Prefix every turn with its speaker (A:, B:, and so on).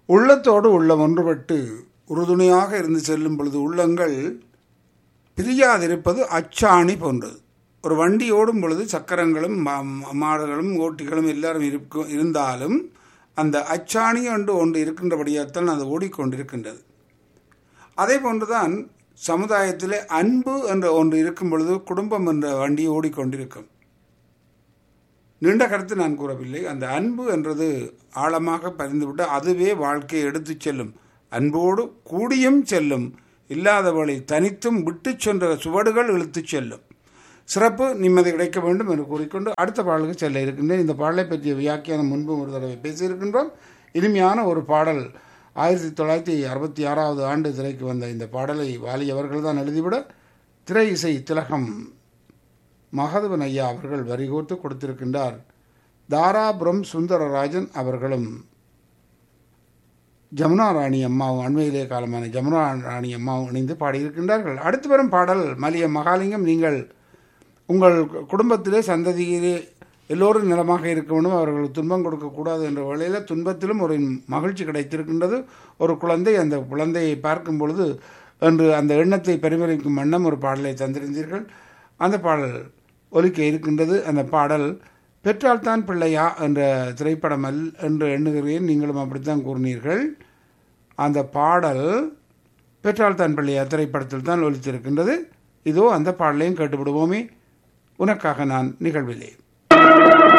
A: உள்ளத்தோடு உள்ளம் ஒன்றுபட்டு உறுதுணையாக இருந்து செல்லும் பொழுது உள்ளங்கள் பிரியாதிருப்பது அச்சாணி போன்றது ஒரு வண்டி ஓடும் பொழுது சக்கரங்களும் மா- மாடுகளும் ஓட்டிகளும் எல்லாரும் இருக்கும் இருந்தாலும் அந்த அச்சாணி என்று ஒன்று இருக்கின்றபடியால்தான் அது ஓடிக்கொண்டிருக்கின்றது அதே போன்றுதான் சமுதாயத்திலே அன்பு என்ற ஒன்று இருக்கும் பொழுது குடும்பம் என்ற வண்டி ஓடிக்கொண்டிருக்கும் நீண்ட கருத்து நான் கூறவில்லை அந்த அன்பு என்றது ஆழமாக பதிந்துவிட்டு அதுவே வாழ்க்கையை எடுத்துச் செல்லும் அன்போடு கூடியும் செல்லும் இல்லாதவளை தனித்தும் விட்டுச் சென்ற சுவடுகள் இழுத்துச் செல்லும் சிறப்பு நிம்மதி கிடைக்க வேண்டும் என்று கூறிக்கொண்டு அடுத்த பாடலுக்கு செல்ல இருக்கின்றேன் இந்த பாடலை பற்றிய வியாக்கியானம் முன்பு ஒரு தடவை பேசியிருக்கின்றோம் இனிமையான ஒரு பாடல் ஆயிரத்தி தொள்ளாயிரத்தி அறுபத்தி ஆறாவது ஆண்டு திரைக்கு வந்த இந்த பாடலை வாலி அவர்கள் தான் எழுதிவிட திரை இசை திலகம் மகதவன் ஐயா அவர்கள் வரிகோர்த்து கொடுத்திருக்கின்றார் தாராபுரம் சுந்தரராஜன் அவர்களும் ஜமுனா ராணி அம்மாவும் அண்மையிலே காலமான ஜமுனா ராணி அம்மாவும் இணைந்து பாடியிருக்கின்றார்கள் அடுத்து வரும் பாடல் மலிய மகாலிங்கம் நீங்கள் உங்கள் குடும்பத்திலே சந்ததியிலே எல்லோரும் நலமாக இருக்க வேண்டும் அவர்களுக்கு துன்பம் கொடுக்கக்கூடாது என்ற வேளையில் துன்பத்திலும் ஒரு மகிழ்ச்சி கிடைத்திருக்கின்றது ஒரு குழந்தை அந்த குழந்தையை பார்க்கும் பொழுது என்று அந்த எண்ணத்தை பரிமளிக்கும் வண்ணம் ஒரு பாடலை தந்திருந்தீர்கள் அந்த பாடல் ஒலிக்க இருக்கின்றது அந்த பாடல் பெற்றால்தான் பிள்ளையா என்ற திரைப்படம் அல் என்று எண்ணுகிறேன் நீங்களும் அப்படித்தான் கூறினீர்கள் அந்த பாடல் பெற்றால்தான் பிள்ளையா திரைப்படத்தில் தான் ஒலித்திருக்கின்றது இதோ அந்த பாடலையும் கேட்டுவிடுவோமே உனக்காக நான் நிகழ்வில்லை